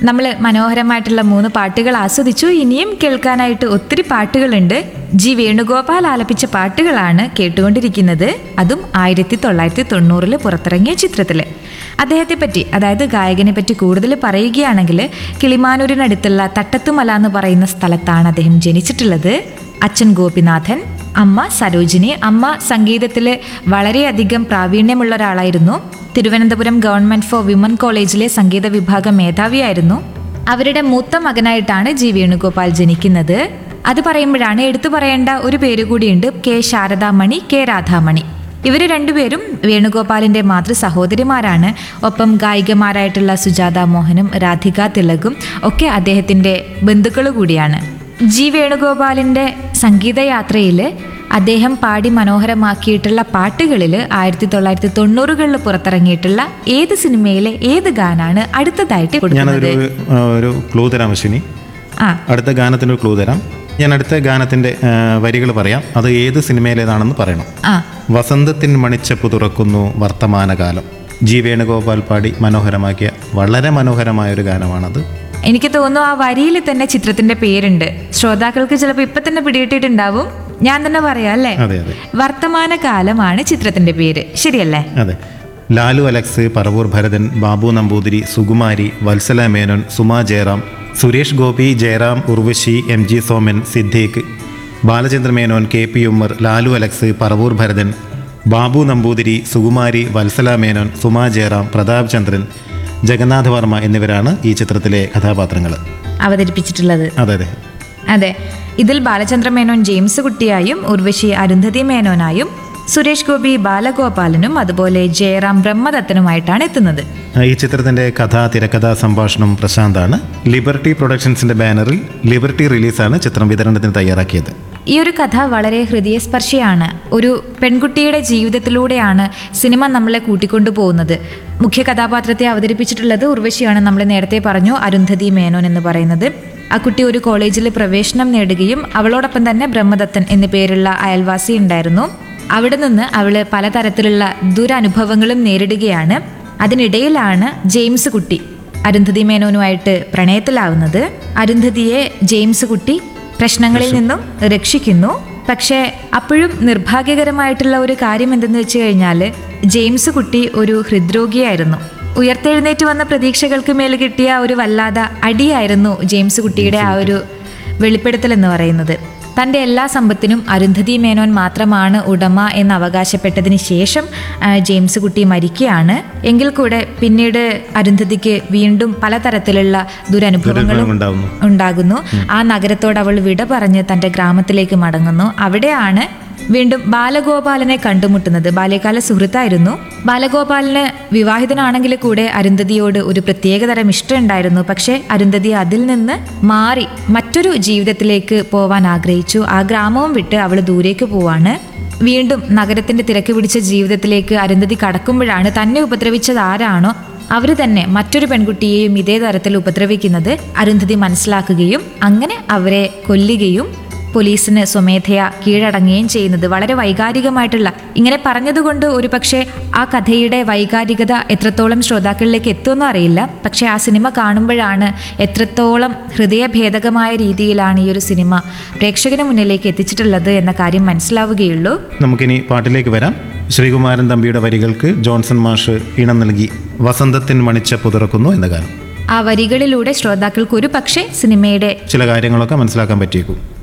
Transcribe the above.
നമ്മൾ മനോഹരമായിട്ടുള്ള മൂന്ന് പാട്ടുകൾ ആസ്വദിച്ചു ഇനിയും കേൾക്കാനായിട്ട് ഒത്തിരി പാട്ടുകളുണ്ട് ജി വേണുഗോപാൽ ആലപിച്ച പാട്ടുകളാണ് കേട്ടുകൊണ്ടിരിക്കുന്നത് അതും ആയിരത്തി തൊള്ളായിരത്തി തൊണ്ണൂറിൽ പുറത്തിറങ്ങിയ ചിത്രത്തിൽ അദ്ദേഹത്തെ പറ്റി അതായത് ഗായകനെ പറ്റി കൂടുതൽ പറയുകയാണെങ്കിൽ കിളിമാനൂരിനടുത്തുള്ള തട്ടത്തുമല എന്ന് പറയുന്ന സ്ഥലത്താണ് അദ്ദേഹം ജനിച്ചിട്ടുള്ളത് അച്ഛൻ ഗോപിനാഥൻ അമ്മ സരോജിനി അമ്മ സംഗീതത്തിൽ വളരെയധികം പ്രാവീണ്യമുള്ള ഒരാളായിരുന്നു തിരുവനന്തപുരം ഗവൺമെന്റ് ഫോർ വിമൻ കോളേജിലെ സംഗീത വിഭാഗം മേധാവിയായിരുന്നു അവരുടെ മൂത്ത മകനായിട്ടാണ് ജി വേണുഗോപാൽ ജനിക്കുന്നത് അത് പറയുമ്പോഴാണ് എടുത്തു പറയേണ്ട ഒരു പേര് കൂടിയുണ്ട് കെ ശാരദാമണി കെ രാധാമണി ഇവർ രണ്ടുപേരും വേണുഗോപാലിന്റെ മാതൃ സഹോദരിമാരാണ് ഒപ്പം ഗായികമാരായിട്ടുള്ള സുജാത മോഹനും രാധിക തിലകും ഒക്കെ അദ്ദേഹത്തിന്റെ ബന്ധുക്കൾ കൂടിയാണ് ജി വേണുഗോപാലിന്റെ സംഗീതയാത്രയിൽ അദ്ദേഹം പാടി മനോഹരമാക്കിയിട്ടുള്ള പാട്ടുകളിൽ ആയിരത്തി തൊള്ളായിരത്തി തൊണ്ണൂറുകളിൽ പുറത്തിറങ്ങിയിട്ടുള്ള ഏത് സിനിമയിലെ ഏത് ഗാനാണ് അടുത്തതായിട്ട് കൊടുക്കുന്നത് ഞാനതൊരു ആ, ഒരു ക്ലൂ തരാം അശ്വിനി ആ അടുത്ത ഗാനത്തിന് ഒരു ക്ലൂ തരാം ഞാൻ അടുത്ത ഗാനത്തിൻ്റെ വരികൾ പറയാം അത് ഏത് സിനിമയിലേതാണെന്ന് പറയണം ആ വസന്തത്തിൻ മണിച്ചപ്പ് തുറക്കുന്നു വർത്തമാനകാലം ജി വേണുഗോപാൽ പാടി മനോഹരമാക്കിയ വളരെ മനോഹരമായ ഒരു ഗാനമാണത് എനിക്ക് തോന്നുന്നു ആ വരിയിൽ തന്നെ ചിത്രത്തിന്റെ പേരുണ്ട് ശ്രോതാക്കൾക്ക് ചിലപ്പോൾ ഇപ്പൊ തന്നെ പിടികിട്ടിട്ടുണ്ടാവും ഞാൻ തന്നെ പറയാം അല്ലേ അതെ അതെ വർത്തമാനകാലമാണ് ചിത്രത്തിന്റെ പേര് ശരിയല്ലേ അതെ Lalu Alex Paravur Bharathan Babu Namboothiri Sukumari Valsala Menon Suma Jayaram Suresh Gopi Jayaram Urvashi M G Soman Siddique Balachandra Menon K P Ummer Lalu Alex Paravur Bharathan Babu Namboothiri Sukumari Valsala Menon Suma Jayaram Prathap Chandran Jagannatha Varma എന്നിവരാണ് ഈ ചിത്രത്തിലെ കഥാപാത്രങ്ങൾ അവതരിപ്പിച്ചിട്ടുള്ളത് അതെ അതെ അതെ ഇതിൽ ബാലചന്ദ്ര മേനോൻ ജെയിംസ് കുട്ടിയായും ഉർവശി അരുന്ധതി മേനോനായും സുരേഷ് ഗോപി ബാലഗോപാലനും അതുപോലെ ജയറാം ബ്രഹ്മദത്തനുമായിട്ടാണ് എത്തുന്നത് ഈ ചിത്രത്തിന്റെ കഥ തിരക്കഥ സംഭാഷണം പ്രശാന്താണ് ലിബർട്ടി പ്രൊഡക്ഷൻസിന്റെ ബാനറിൽ ലിബർട്ടി റിലീസാണ് ചിത്രം വിതരണത്തിന് തയ്യാറാക്കിയത് ഈ ഒരു കഥ വളരെ ഹൃദയസ്പർശിയാണ് ഒരു പെൺകുട്ടിയുടെ ജീവിതത്തിലൂടെയാണ് സിനിമ നമ്മളെ കൂട്ടിക്കൊണ്ടു പോകുന്നത് മുഖ്യ കഥാപാത്രത്തെ അവതരിപ്പിച്ചിട്ടുള്ളത് ഉർവശിയാണ് നമ്മൾ നേരത്തെ പറഞ്ഞു അരുന്ധതി മേനോൻ എന്ന് പറയുന്നത് ആ കുട്ടി ഒരു കോളേജിൽ പ്രവേശനം നേടുകയും അവളോടൊപ്പം തന്നെ ബ്രഹ്മദത്തൻ എന്നു പേരുള്ള അയൽവാസി ഉണ്ടായിരുന്നു അവിടെ നിന്ന് അവള് പലതരത്തിലുള്ള ദുരനുഭവങ്ങളും നേരിടുകയാണ് അതിനിടയിലാണ് ജെയിംസ് കുട്ടി അരുന്ധതി മേനോനുമായിട്ട് പ്രണയത്തിലാവുന്നത് അരുന്ധതിയെ ജെയിംസ് കുട്ടി പ്രശ്നങ്ങളിൽ നിന്നും രക്ഷിക്കുന്നു പക്ഷേ അപ്പോഴും നിർഭാഗ്യകരമായിട്ടുള്ള ഒരു കാര്യം എന്തെന്ന് വെച്ച് കഴിഞ്ഞാൽ ജെയിംസ് കുട്ടി ഒരു ഹൃദ്രോഗിയായിരുന്നു ഉയർത്തെഴുന്നേറ്റ് വന്ന പ്രതീക്ഷകൾക്ക് മേൽ കിട്ടിയ ഒരു വല്ലാത അടിയായിരുന്നു ജെയിംസ് കുട്ടിയുടെ ആ ഒരു വെളിപ്പെടുത്തൽ എന്ന് പറയുന്നത് തൻ്റെ എല്ലാ സമ്പത്തിനും അരുന്ധതി മേനോൻ മാത്രമാണ് ഉടമ എന്ന് അവകാശപ്പെട്ടതിന് ശേഷം ആ, ജെയിംസ് കുട്ടി മരിക്കുകയാണ് എങ്കിൽ കൂടെ പിന്നീട് അരുന്ധതിക്ക് വീണ്ടും പലതരത്തിലുള്ള ദുരനുഭവങ്ങളും ഉണ്ടാവുന്നു ഉണ്ടാകുന്നു ആ നഗരത്തോട് അവൾ വിട പറഞ്ഞ് തൻ്റെ ഗ്രാമത്തിലേക്ക് മടങ്ങുന്നു അവിടെയാണ് വീണ്ടും ബാലഗോപാലനെ കണ്ടുമുട്ടുന്നത് ബാല്യകാല സുഹൃത്തായിരുന്നു ബാലഗോപാലിന് വിവാഹിതനാണെങ്കിൽ കൂടെ അരുന്ധതിയോട് ഒരു പ്രത്യേകതരം ഇഷ്ടമുണ്ടായിരുന്നു പക്ഷേ അരുന്ധതി അതിൽ നിന്ന് മാറി മറ്റൊരു ജീവിതത്തിലേക്ക് പോവാൻ ആഗ്രഹിച്ചു ആ ഗ്രാമവും വിട്ട് അവൾ ദൂരേക്ക് പോവാണ് വീണ്ടും നഗരത്തിന്റെ തിരക്ക് പിടിച്ച ജീവിതത്തിലേക്ക് അരുന്ധതി കടക്കുമ്പോഴാണ് തന്നെ ഉപദ്രവിച്ചത് ആരാണോ അവർ തന്നെ മറ്റൊരു പെൺകുട്ടിയെയും ഇതേ തരത്തിൽ ഉപദ്രവിക്കുന്നത് അരുന്ധതി മനസ്സിലാക്കുകയും അങ്ങനെ അവരെ കൊല്ലുകയും പോലീസിന് സ്വമേധയാ കീഴടങ്ങുകയും ചെയ്യുന്നത് വളരെ വൈകാരികമായിട്ടുള്ള ഇങ്ങനെ പറഞ്ഞതുകൊണ്ട് ഒരു പക്ഷേ ആ കഥയുടെ വൈകാരികത എത്രത്തോളം ശ്രോതാക്കളിലേക്ക് എത്തുമെന്ന് അറിയില്ല പക്ഷേ ആ സിനിമ കാണുമ്പോഴാണ് എത്രത്തോളം ഹൃദയഭേദകമായ രീതിയിലാണ് ഈ ഒരു സിനിമ പ്രേക്ഷകന് മുന്നിലേക്ക് എത്തിച്ചിട്ടുള്ളത് എന്ന കാര്യം മനസ്സിലാവുകയുള്ളൂ നമുക്കിനി പാട്ടിലേക്ക് വരാം ശ്രീകുമാരൻ തമ്പിയുടെ വരികൾക്ക് ജോൺസൺ മാഷ് ഈണം നൽകി വസന്തത്തിൻ മണിച്ചപ്പ് തുറക്കുന്നു എന്ന ഗാനം ആ വരികളിലൂടെ ശ്രോതാക്കൾക്ക് ഒരു പക്ഷേ സിനിമയുടെ ചില കാര്യങ്ങളൊക്കെ മനസ്സിലാക്കാൻ പറ്റിയേക്കും